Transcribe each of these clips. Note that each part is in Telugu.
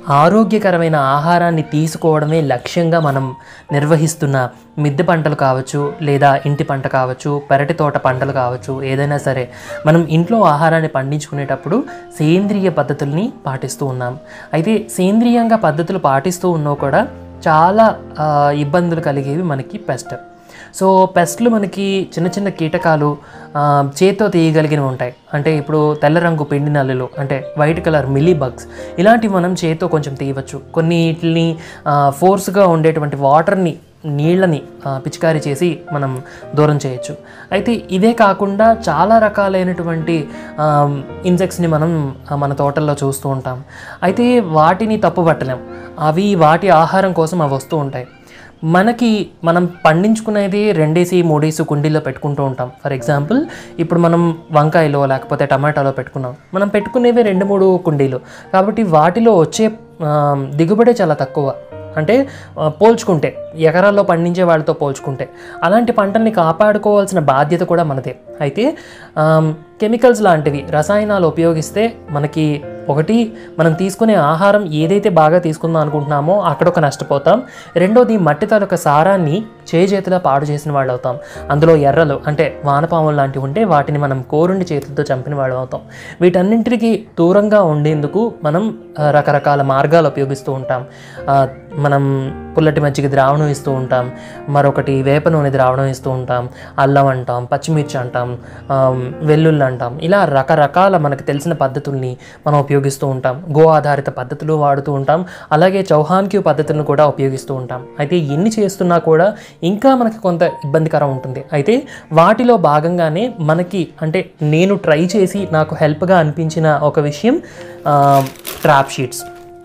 ఆరోగ్యకరమైన ఆహారాన్ని తీసుకోవడమే లక్ష్యంగా మనం నిర్వహిస్తున్న మిద్దె పంటలు కావచ్చు లేదా ఇంటి పంట కావచ్చు పెరటి తోట పంటలు కావచ్చు ఏదైనా సరే మనం ఇంట్లో ఆహారాన్ని పండించుకునేటప్పుడు సేంద్రియ పద్ధతుల్ని పాటిస్తూ ఉన్నాం అయితే సేంద్రియంగా పద్ధతులు పాటిస్తూ ఉన్నా కూడా చాలా ఆ, ఇబ్బందులు కలిగేవి మనకి పెస్ట్ సో పెస్ట్లు మనకి చిన్న చిన్న కీటకాలు ఆ, చేత్తో తీయగలిగినవి ఉంటాయి అంటే ఇప్పుడు తెల్ల రంగు పిండి నల్లులు అంటే వైట్ కలర్ మిల్లీ బగ్స్ ఇలాంటివి మనం చేత్తో కొంచెం తీయవచ్చు కొన్ని వీటిని ఫోర్స్గా ఉండేటువంటి వాటర్ని నీళ్ళని ఆ, పిచికారీ చేసి మనం దూరం చేయొచ్చు అయితే ఇదే కాకుండా చాలా రకాలైనటువంటి ఇన్సెక్ట్స్ని మనం ఆ, మన తోటల్లో చూస్తూ ఉంటాం అయితే వాటిని తప్పుపట్టలేం అవి వాటి ఆహారం కోసం అవి వస్తూ ఉంటాయి మనకి మనం పండించుకునేది రెండేసి మూడేసి కుండీల్లో పెట్టుకుంటూ ఉంటాం ఫర్ ఎగ్జాంపుల్ ఇప్పుడు మనం వంకాయలో లేకపోతే టమాటాలో పెట్టుకున్నాం మనం పెట్టుకునేవి రెండు మూడు కుండీలు కాబట్టి వాటిలో వచ్చే ఆ, దిగుబడే చాలా తక్కువ అంటే ఆ, పోల్చుకుంటే ఎకరాల్లో పండించే వాళ్ళతో పోల్చుకుంటే అలాంటి పంటల్ని కాపాడుకోవాల్సిన బాధ్యత కూడా మనదే అయితే కెమికల్స్ లాంటివి రసాయనాలు ఉపయోగిస్తే మనకి ఒకటి మనం తీసుకునే ఆహారం ఏదైతే బాగా తీసుకుందాం అనుకుంటున్నామో అక్కడ ఒక నష్టపోతాం రెండోది మట్టి తాలూక సారాన్ని చేజేతిలో పాడు చేసిన వాళ్ళు అవుతాం అందులో ఎర్రలు అంటే వానపాములు లాంటివి ఉంటే వాటిని మనం కోరుండి చేతులతో చంపిన వాళ్ళు అవుతాం వీటన్నింటికి దూరంగా ఉండేందుకు మనం ఆ, రకరకాల మార్గాలు ఉపయోగిస్తూ ఉంటాం ఆ, మనం పుల్లటి మజ్జిగ ద్రావణం ఇస్తూ ఉంటాం మరొకటి వేప నూనె ద్రావణం ఇస్తూ ఉంటాం అల్లం అంటాం పచ్చిమిర్చి అంటాం ఆమ్, వెల్లుల్లి అంటాం ఇలా రకరకాల మనకు తెలిసిన పద్ధతుల్ని మనం ఉపయోగిస్తూ ఉంటాం గో ఆధారిత పద్ధతులు వాడుతూ ఉంటాం అలాగే చౌహాన్ క్యూ పద్ధతులను కూడా ఉపయోగిస్తూ ఉంటాం అయితే ఎన్ని చేస్తున్నా కూడా ఇంకా మనకి కొంత ఇబ్బందికరం ఉంటుంది అయితే వాటిలో భాగంగానే మనకి అంటే నేను ట్రై చేసి నాకు హెల్ప్గా అనిపించిన ఒక విషయం ట్రాప్ షీట్స్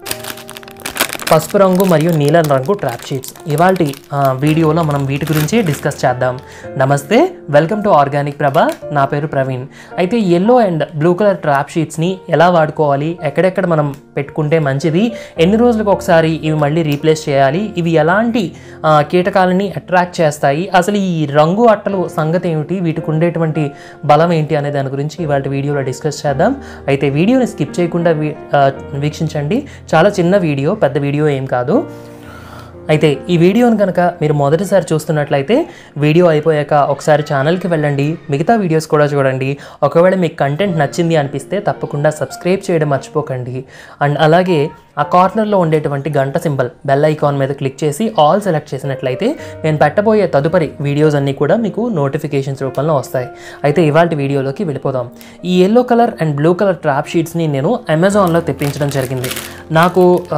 పసుపు రంగు మరియు నీలం రంగు ట్రాప్ షీట్స్ ఇవాళ వీడియోలో మనం వీటి గురించి డిస్కస్ చేద్దాం నమస్తే వెల్కమ్ టు ఆర్గానిక్ ప్రభ నా పేరు ప్రవీణ్ అయితే yellow and blue colour trap షీట్స్ని ఎలా వాడుకోవాలి ఎక్కడెక్కడ మనం పెట్టుకుంటే మంచిది ఎన్ని రోజులకు ఒకసారి ఇవి మళ్ళీ రీప్లేస్ చేయాలి ఇవి ఎలాంటి ఆ, కీటకాలని అట్రాక్ట్ చేస్తాయి అసలు ఈ రంగు అట్టలు సంగతి ఏమిటి వీటికి ఉండేటువంటి బలం ఏంటి అనే దాని గురించి ఇవాళ వీడియోలో డిస్కస్ చేద్దాం అయితే వీడియోని స్కిప్ చేయకుండా వీ- ఆ, వీక్షించండి చాలా చిన్న వీడియో పెద్ద వీడియో ఏం కాదు అయితే ఈ వీడియోని కనుక మీరు మొదటిసారి చూస్తున్నట్లయితే వీడియో అయిపోయాక ఒకసారి ఛానల్కి వెళ్ళండి మిగతా వీడియోస్ కూడా చూడండి ఒకవేళ మీకు కంటెంట్ నచ్చింది అనిపిస్తే తప్పకుండా సబ్స్క్రైబ్ చేయడం మర్చిపోకండి అండ్ అలాగే ఆ కార్నర్లో ఉండేటువంటి గంట సింబల్ బెల్ ఐకాన్ మీద క్లిక్ చేసి ఆల్ సెలెక్ట్ చేసినట్లయితే నేను పెట్టబోయే తదుపరి వీడియోస్ అన్నీ కూడా మీకు నోటిఫికేషన్స్ రూపంలో వస్తాయి అయితే ఇవాళ వీడియోలోకి వెళ్ళిపోదాం ఈ yellow colour and blue colour trap షీట్స్ని నేను అమెజాన్లో తెప్పించడం జరిగింది నాకు ఆ,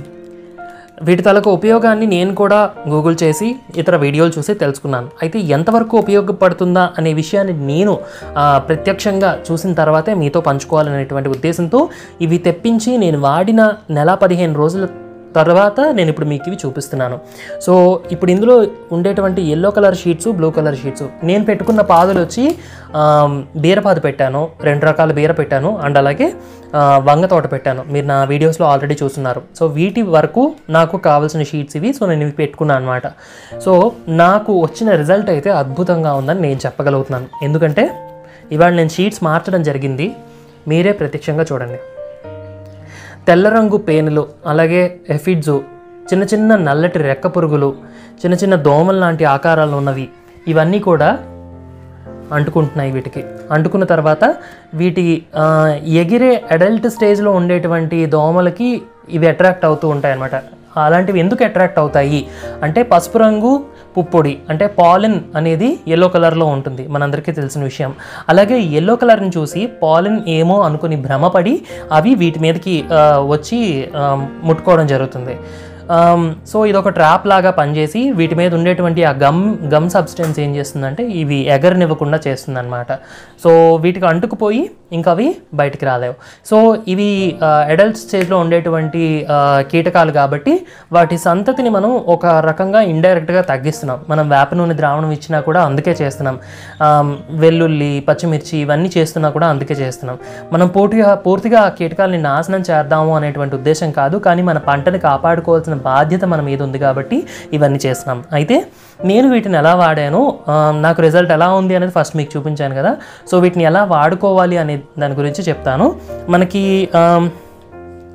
వీటి తాలూకు ఉపయోగాన్ని నేను కూడా గూగుల్ చేసి ఇతర వీడియోలు చూసి తెలుసుకున్నాను అయితే ఎంతవరకు ఉపయోగపడుతుందా అనే విషయాన్ని నేను ఆ, ప్రత్యక్షంగా చూసిన తర్వాతే మీతో పంచుకోవాలనేటువంటి ఉద్దేశంతో ఇవి తెప్పించి నేను వాడిన నెల పదిహేను రోజుల తర్వాత నేను ఇప్పుడు మీకు ఇవి చూపిస్తున్నాను సో ఇప్పుడు ఇందులో ఉండేటువంటి yellow colour sheets blue colour sheets నేను పెట్టుకున్న పాదులు వచ్చి ఆమ్, బీరపాదు పెట్టాను రెండు రకాల బీర పెట్టాను అండ్ అలాగే ఆ, వంగ తోట పెట్టాను మీరు నా వీడియోస్లో ఆల్రెడీ చూస్తున్నారు సో వీటి వరకు నాకు కావాల్సిన షీట్స్ ఇవి సో నేను ఇవి పెట్టుకున్నాను అనమాట సో నాకు వచ్చిన రిజల్ట్ అయితే అద్భుతంగా ఉందని నేను చెప్పగలుగుతున్నాను ఎందుకంటే ఇవాళ నేను షీట్స్ మార్చడం జరిగింది మీరే ప్రత్యక్షంగా చూడండి తెల్ల రంగు పేనులు అలాగే ఎఫిడ్స్ చిన్న చిన్న నల్లటి రెక్క పురుగులు చిన్న చిన్న దోమల లాంటి ఆకారాలు ఉన్నవి ఇవన్నీ కూడా అంటుకుంటున్నాయి వీటికి అంటుకున్న తర్వాత వీటి ఆ, ఎగిరే అడల్ట్ స్టేజ్లో ఉండేటువంటి దోమలకి ఇవి అట్రాక్ట్ అవుతూ ఉంటాయి అన్నమాట అలాంటివి ఎందుకు అట్రాక్ట్ అవుతాయి అంటే పసుపు రంగు పుప్పొడి అంటే పాలిన్ అనేది ఎల్లో కలర్లో ఉంటుంది మనందరికీ తెలిసిన విషయం అలాగే ఎల్లో కలర్ని చూసి పాలిన్ ఏమో అనుకుని భ్రమపడి అవి వీటి మీదకి ఆ, వచ్చి ఆ, ముట్టుకోవడం జరుగుతుంది ఆమ్, సో ఇది ఒక ట్రాప్ లాగా పనిచేసి వీటి మీద ఉండేటువంటి ఆ గమ్ గమ్ సబ్స్టెన్స్ ఏం చేస్తుందంటే ఇవి ఎగరనివ్వకుండా చేస్తుంది అనమాట సో వీటికి అంటుకుపోయి ఇంకా అవి బయటికి రాలేవు సో ఇవి అడల్ట్ స్టేజ్లో ఉండేటువంటి ఆ, కీటకాలు కాబట్టి వాటి సంతతిని మనం ఒక రకంగా ఇండైరెక్ట్గా తగ్గిస్తున్నాం మనం వేప నూనె ద్రావణం ఇచ్చినా కూడా అందుకే చేస్తున్నాం ఆమ్, వెల్లుల్లి పచ్చిమిర్చి ఇవన్నీ చేస్తున్నా కూడా అందుకే చేస్తున్నాం మనం పూర్తిగా పూర్తిగా ఆ కీటకాలని నాశనం చేద్దాము అనేటువంటి ఉద్దేశం కాదు కానీ మన పంటని కాపాడుకోవాల్సిన బాధ్యత మన మీద ఉంది కాబట్టి ఇవన్నీ చేస్తున్నాం అయితే నేను వీటిని ఎలా వాడాను ఆ, నాకు రిజల్ట్ ఎలా ఉంది అనేది ఫస్ట్ మీకు చూపించాను కదా సో వీటిని ఎలా వాడుకోవాలి అనే దాని గురించి చెప్తాను మనకి ఆమ్,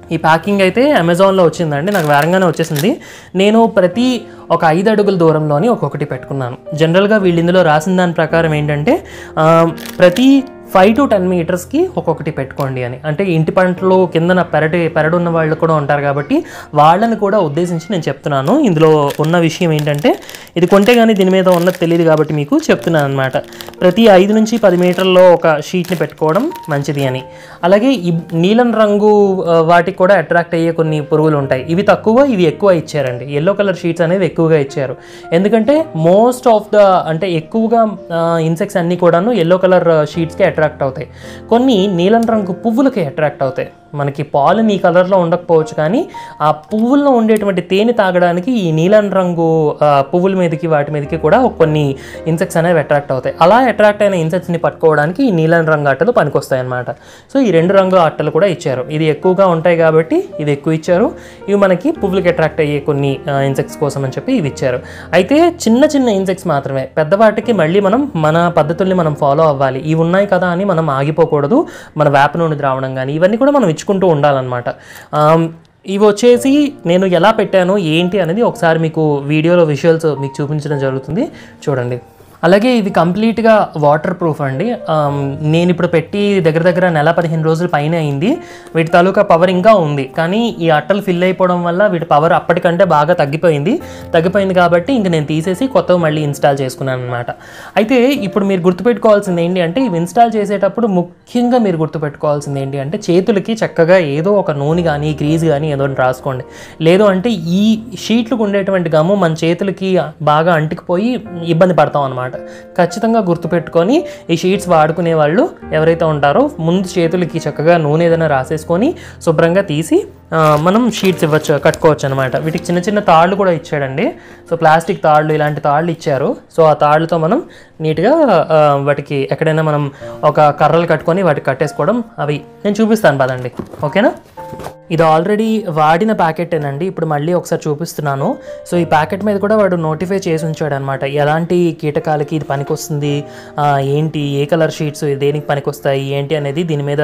ఈ ప్యాకింగ్ అయితే అమెజాన్లో వచ్చిందండి నాకు వేరంగానే వచ్చేసింది నేను ప్రతి ఒక ఐదు అడుగుల దూరంలోని ఒక్కొక్కటి పెట్టుకున్నాను జనరల్గా వీళ్ళు ఇందులో రాసిన దాని ప్రకారం ఏంటంటే ఆ, ప్రతి ఫైవ్ టు టెన్ మీటర్స్కి ఒక్కొక్కటి పెట్టుకోండి అని అంటే ఇంటి పంటలు కిందన పెరటి పెరడు ఉన్న వాళ్ళు కూడా ఉంటారు కాబట్టి వాళ్ళని కూడా ఉద్దేశించి నేను చెప్తున్నాను ఇందులో ఉన్న విషయం ఏంటంటే ఇది కొంటే కానీ దీని మీద ఉన్నది తెలియదు కాబట్టి మీకు చెప్తున్నాను అనమాట ప్రతి ఐదు నుంచి పది మీటర్లో ఒక షీట్ని పెట్టుకోవడం మంచిది అని అలాగే ఈ నీలం రంగు ఆ, వాటికి కూడా అట్రాక్ట్ అయ్యే కొన్ని పురుగులు ఉంటాయి ఇవి తక్కువ ఇవి ఎక్కువ ఇచ్చారండి ఎల్లో కలర్ షీట్స్ అనేవి ఎక్కువగా ఇచ్చారు ఎందుకంటే మోస్ట్ ఆఫ్ ద అంటే ఎక్కువగా ఇన్సెక్ట్స్ అన్నీ కూడాను ఎల్లో కలర్ షీట్స్కి అట్రాక్ట్ అవుతాయి కొన్ని నీలం రంగు పువ్వులకి అట్రాక్ట్ అవుతాయి మనకి పాలన్ ఈ కలర్లో ఉండకపోవచ్చు కానీ ఆ పువ్వుల్లో ఉండేటువంటి తేనె తాగడానికి ఈ నీలం రంగు ఆ, పువ్వుల మీదకి వాటి మీదకి కూడా కొన్ని ఇన్సెక్ట్స్ అనేవి అట్రాక్ట్ అవుతాయి అలా అట్రాక్ట్ అయిన ఇన్సెక్ట్స్ని పట్టుకోవడానికి ఈ నీలం రంగు అట్టలు పనికొస్తాయి అన్నమాట సో ఈ రెండు రంగు అట్టలు కూడా ఇచ్చారు ఇది ఎక్కువగా ఉంటాయి కాబట్టి ఇవి ఎక్కువ ఇచ్చారు ఇవి మనకి పువ్వులకి అట్రాక్ట్ అయ్యే కొన్ని ఇన్సెక్ట్స్ కోసం అని చెప్పి ఇవి ఇచ్చారు అయితే చిన్న చిన్న ఇన్సెక్ట్స్ మాత్రమే పెద్దవాటికి మళ్ళీ మనం మన పద్ధతుల్ని మనం ఫాలో అవ్వాలి ఇవి ఉన్నాయి కదా అని మనం ఆగిపోకూడదు మన వేప నూనె ద్రావణం కానీ ఇవన్నీ కూడా మనం ఇచ్చుకుంటూ ఉండాలన్నమాట ఆమ్, ఇవి వచ్చేసి నేను ఎలా పెట్టాను ఏంటి అనేది ఒకసారి మీకు వీడియోలో విజువల్స్ మీకు చూపించడం జరుగుతుంది చూడండి అలాగే ఇవి కంప్లీట్గా వాటర్ ప్రూఫ్ అండి ఆమ్, నేను ఇప్పుడు పెట్టి దగ్గర దగ్గర నెల పదిహేను రోజుల పైన అయింది వీటి తాలూకా పవర్ ఇంకా ఉంది కానీ ఈ అట్టలు ఫిల్ అయిపోవడం వల్ల వీటి పవర్ అప్పటికంటే బాగా తగ్గిపోయింది తగ్గిపోయింది కాబట్టి ఇంక నేను తీసేసి కొత్తవి మళ్ళీ ఇన్స్టాల్ చేసుకున్నాను అనమాట అయితే ఇప్పుడు మీరు గుర్తుపెట్టుకోవాల్సింది ఏంటి అంటే ఇవి ఇన్స్టాల్ చేసేటప్పుడు ముఖ్యంగా మీరు గుర్తుపెట్టుకోవాల్సింది ఏంటి అంటే చేతులకి చక్కగా ఏదో ఒక నూనె కానీ గ్రీజ్ కానీ ఏదో ఒకటి రాసుకోండి లేదు అంటే ఈ షీట్లకు ఉండేటువంటి గమ్ము మన చేతులకి బాగా అంటుకుపోయి ఇబ్బంది పడతాం అనమాట ఖచ్చితంగా గుర్తుపెట్టుకొని ఈ షీట్స్ వాడుకునే వాళ్ళు ఎవరైతే ఉంటారో ముందు చేతులకి చక్కగా నూనె ఏదైనా రాసేసుకొని శుభ్రంగా తీసి ఆ, మనం షీట్స్ ఇవ్వచ్చు కట్టుకోవచ్చు అనమాట వీటికి చిన్న చిన్న తాళ్ళు కూడా ఇచ్చాడండి సో ప్లాస్టిక్ తాళ్ళు ఇలాంటి తాళ్ళు ఇచ్చారు సో ఆ తాళ్ళతో మనం నీట్గా ఆ, వాటికి ఎక్కడైనా మనం ఒక కర్రలు కట్టుకొని వాటికి కట్టేసుకోవడం అవి నేను చూపిస్తాను పదండి ఓకేనా ఇది ఆల్రెడీ వాడిన ప్యాకెటేనండి ఇప్పుడు మళ్ళీ ఒకసారి చూపిస్తున్నాను సో ఈ ప్యాకెట్ మీద కూడా వాడు నోటిఫై చేసి ఉంచాడు అనమాట ఎలాంటి కీటకాలకి ఇది పనికొస్తుంది ఆ, ఏంటి ఏ కలర్ షీట్స్ దేనికి పనికొస్తాయి ఏంటి అనేది దీని మీద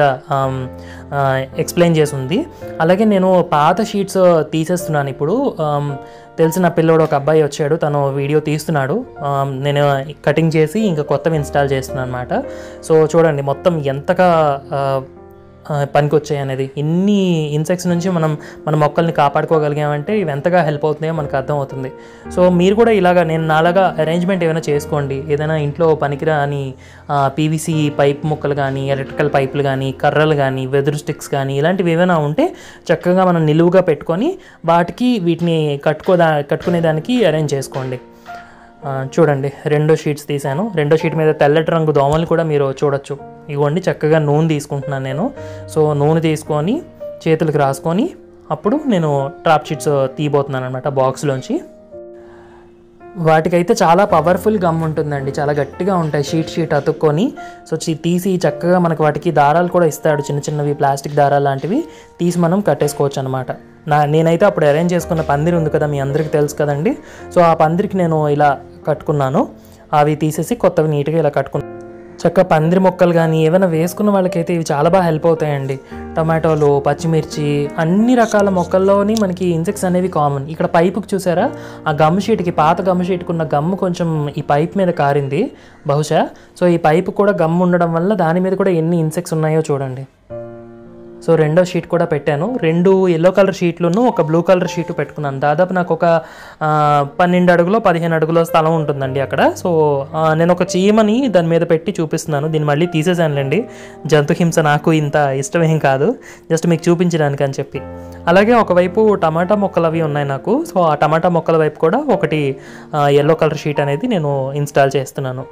ఎక్స్ప్లెయిన్ చేసి ఉంది అలాగే నేను పాత షీట్స్ తీసేస్తున్నాను ఇప్పుడు ఆమ్, తెలిసిన పిల్లోడు ఒక అబ్బాయి వచ్చాడు తను వీడియో తీస్తున్నాడు ఆమ్, నేను కటింగ్ చేసి ఇంకా కొత్తవి ఇన్స్టాల్ చేస్తున్నాను అనమాట సో చూడండి మొత్తం ఎంతగా ఆ, ఆ, పనికొచ్చాయి అనేది ఇన్ని ఇన్సెక్ట్స్ నుంచి మనం మన మొక్కల్ని కాపాడుకోగలిగామంటే ఇవి ఎంతగా హెల్ప్ అవుతున్నాయో మనకు అర్థమవుతుంది సో మీరు కూడా ఇలాగా నేను నాలాగా అరేంజ్మెంట్ ఏమైనా చేసుకోండి ఏదైనా ఇంట్లో పనికిరాని పీవీసీ పైప్ ముక్కలు కానీ ఎలక్ట్రికల్ పైపులు కానీ కర్రలు కానీ వెదురు స్టిక్స్ కానీ ఇలాంటివి ఏమైనా ఉంటే చక్కగా మనం నిలువుగా పెట్టుకొని వాటికి వీటిని కట్టుకోదా కట్టుకునేదానికి అరేంజ్ చేసుకోండి ఆ, చూడండి రెండో షీట్స్ తీశాను రెండో షీట్ మీద తెల్లటి రంగు దోమలు కూడా మీరు చూడొచ్చు ఇవ్వండి చక్కగా నూనె తీసుకుంటున్నాను నేను సో నూనె తీసుకొని చేతులకు రాసుకొని అప్పుడు నేను ట్రాప్ షీట్స్ తీయబోతున్నాను అనమాట బాక్స్లోంచి వాటికైతే చాలా పవర్ఫుల్ గమ్ ఉంటుందండి చాలా గట్టిగా ఉంటాయి షీట్ షీట్ అతుక్కొని సో చి- తీసి చక్కగా మనకు వాటికి దారాలు కూడా ఇస్తాడు చిన్న చిన్నవి ప్లాస్టిక్ దారాలు లాంటివి తీసి మనం కట్టేసుకోవచ్చు అనమాట నా నేనైతే అప్పుడు అరేంజ్ చేసుకున్న పందిరి ఉంది కదా మీ అందరికీ తెలుసు కదండి సో ఆ పందిరికి నేను ఇలా కట్టుకున్నాను అవి తీసేసి కొత్తవి నీట్గా ఇలా కట్టుకున్నాను చక్క పందిరి మొక్కలు కానీ ఏమైనా వేసుకున్న వాళ్ళకైతే ఇవి చాలా బాగా హెల్ప్ అవుతాయండి టమాటోలు పచ్చిమిర్చి అన్ని రకాల మొక్కల్లోని మనకి ఇన్సెక్ట్స్ అనేవి కామన్ ఇక్కడ పైపుకి చూసారా ఆ గమ్ షీట్కి పాత గమ్ షీట్కి ఉన్న గమ్ కొంచెం ఈ పైప్ మీద కారింది బహుశా సో ఈ పైపు కూడా గమ్ ఉండడం వల్ల దాని మీద కూడా ఎన్ని ఇన్సెక్ట్స్ ఉన్నాయో చూడండి సో రెండో షీట్ కూడా పెట్టాను రెండు ఎల్లో కలర్ షీట్లను ఒక బ్లూ కలర్ షీట్ పెట్టుకున్నాను దాదాపు నాకు ఒక ఆ, పన్నెండు అడుగులో పదిహేను అడుగులో స్థలం ఉంటుందండి అక్కడ సో ఆ, నేను ఒక చీమని దాని మీద పెట్టి చూపిస్తున్నాను దీన్ని మళ్ళీ తీసేసానులేండి జంతు హింస నాకు ఇంత ఇష్టమేం కాదు జస్ట్ మీకు చూపించడానికి అని చెప్పి అలాగే ఒకవైపు టమాటా మొక్కలు అవి ఉన్నాయి నాకు సో ఆ టమాటా మొక్కల వైపు కూడా ఒకటి ఎల్లో కలర్ షీట్ అనేది నేను ఇన్స్టాల్ చేస్తున్నాను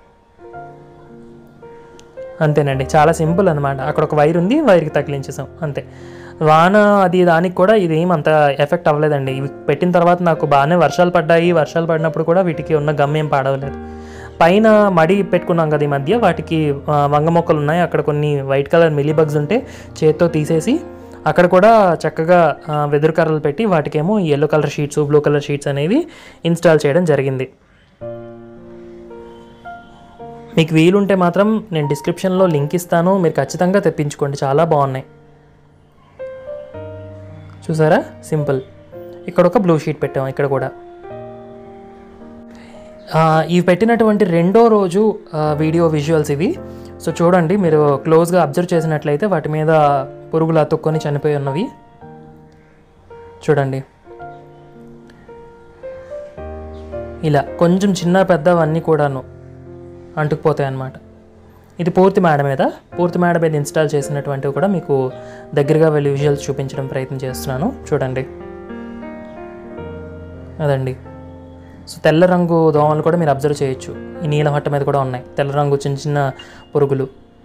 అంతేనండి చాలా సింపుల్ అనమాట అక్కడ ఒక వైర్ ఉంది వైర్కి తగిలించేసాం అంతే వాన అది దానికి కూడా ఇది ఏం అంత ఎఫెక్ట్ అవ్వలేదండి ఇవి పెట్టిన తర్వాత నాకు బాగానే వర్షాలు పడ్డాయి వర్షాలు పడినప్పుడు కూడా వీటికి ఉన్న గమ్ ఏం పాడవలేదు పైన మడి పెట్టుకున్నాం కదా ఈ మధ్య వాటికి ఆ, వంగ మొక్కలు ఉన్నాయి అక్కడ కొన్ని వైట్ కలర్ మిలీ బగ్స్ ఉంటే చేత్తో తీసేసి అక్కడ కూడా చక్కగా ఆ, వెదురు కర్రలు పెట్టి వాటికేమో yellow colour sheets blue colour sheets అనేవి ఇన్స్టాల్ చేయడం జరిగింది మీకు వీలుంటే మాత్రం నేను డిస్క్రిప్షన్లో లింక్ ఇస్తాను మీరు ఖచ్చితంగా తెప్పించుకోండి చాలా బాగున్నాయి చూసారా సింపుల్ ఇక్కడ ఒక బ్లూ షీట్ పెట్టాము ఇక్కడ కూడా ఆ, ఇవి పెట్టినటువంటి రెండో రోజు ఆ, వీడియో విజువల్స్ ఇవి సో చూడండి మీరు క్లోజ్గా అబ్జర్వ్ చేసినట్లయితే వాటి మీద పురుగులు అతుక్కొని చనిపోయి ఉన్నవి చూడండి ఇలా కొంచెం చిన్న పెద్దవన్నీ కూడాను అంటుకుపోతాయి అన్నమాట ఇది పూర్తి మేడ మీద పూర్తి మేడ మీద ఇన్స్టాల్ చేసినటువంటివి కూడా మీకు దగ్గరగా వెళ్ళి విజువల్స్ చూపించడం ప్రయత్నం చేస్తున్నాను చూడండి అదండి సో తెల్ల రంగు దోమలు కూడా మీరు అబ్జర్వ్ చేయొచ్చు ఈ నీలం హట్ట మీద కూడా ఉన్నాయి తెల్ల రంగు చిన్న చిన్న పురుగులు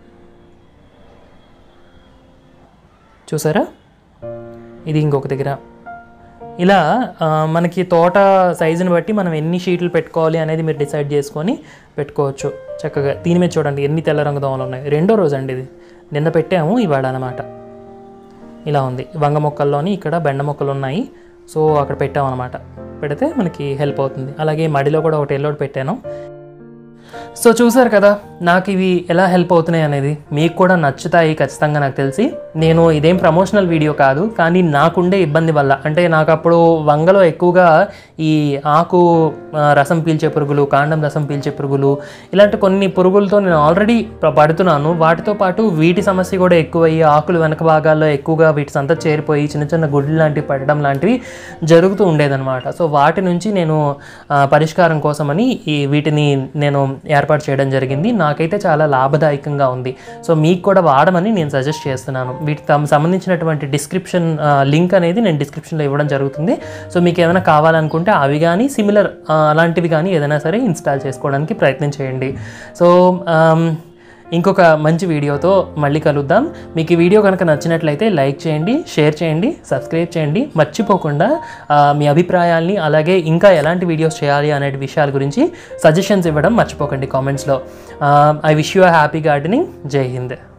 చూసారా ఇది ఇంకొక దగ్గర ఇలా ఆ, మనకి తోట సైజుని బట్టి మనం ఎన్ని షీట్లు పెట్టుకోవాలి అనేది మీరు డిసైడ్ చేసుకొని పెట్టుకోవచ్చు చక్కగా దీని మీద చూడండి ఎన్ని తెల్ల రంగు దోమలు ఉన్నాయి రెండో రోజు అండి ఇది నిన్న పెట్టాము ఇవాళ అనమాట ఇలా ఉంది వంగ మొక్కల్లోని ఇక్కడ బెండ మొక్కలు ఉన్నాయి సో అక్కడ పెట్టామన్నమాట పెడితే మనకి హెల్ప్ అవుతుంది అలాగే మడిలో కూడా ఒకటి ఎల్లోటి పెట్టాను సో చూసారు కదా నాకు ఇవి ఎలా హెల్ప్ అవుతున్నాయి అనేది మీకు కూడా నచ్చుతాయి ఖచ్చితంగా నాకు తెలిసి నేను ఇదేం ప్రమోషనల్ వీడియో కాదు కానీ నాకుండే ఇబ్బంది వల్ల అంటే నాకు అప్పుడు వంగలో ఎక్కువగా ఈ ఆకు ఆ, రసం పీల్చే పురుగులు కాండం రసం పీల్చే పురుగులు ఇలాంటి కొన్ని పురుగులతో నేను ఆల్రెడీ పడుతున్నాను వాటితో పాటు వీటి సమస్య కూడా ఎక్కువయ్యి ఆకులు వెనక భాగాల్లో ఎక్కువగా వీటి సంత చేరిపోయి చిన్న చిన్న గుడ్లు లాంటివి పడడం లాంటివి జరుగుతూ ఉండేదన్నమాట సో వాటి నుంచి నేను ఆ, పరిష్కారం కోసమని ఈ వీటిని నేను ఏర్పాటు చేయడం జరిగింది నాకైతే చాలా లాభదాయకంగా ఉంది సో మీకు కూడా వాడమని నేను సజెస్ట్ చేస్తున్నాను వీటికి తమ సంబంధించినటువంటి డిస్క్రిప్షన్ లింక్ అనేది నేను డిస్క్రిప్షన్లో ఇవ్వడం జరుగుతుంది సో మీకు ఏమైనా కావాలనుకుంటే అవి కానీ సిమిలర్ అలాంటివి కానీ ఏదైనా సరే ఇన్స్టాల్ చేసుకోవడానికి ప్రయత్నం చేయండి సో ఆమ్, ఇంకొక మంచి వీడియోతో మళ్ళీ కలుద్దాం మీకు ఈ వీడియో కనుక నచ్చినట్లయితే లైక్ చేయండి షేర్ చేయండి సబ్స్క్రైబ్ చేయండి మర్చిపోకుండా ఆ, మీ అభిప్రాయాల్ని అలాగే ఇంకా ఎలాంటి వీడియోస్ చేయాలి అనే విషయాల గురించి సజెషన్స్ ఇవ్వడం మర్చిపోకండి కామెంట్స్లో I wish you happy gardening Jai Hind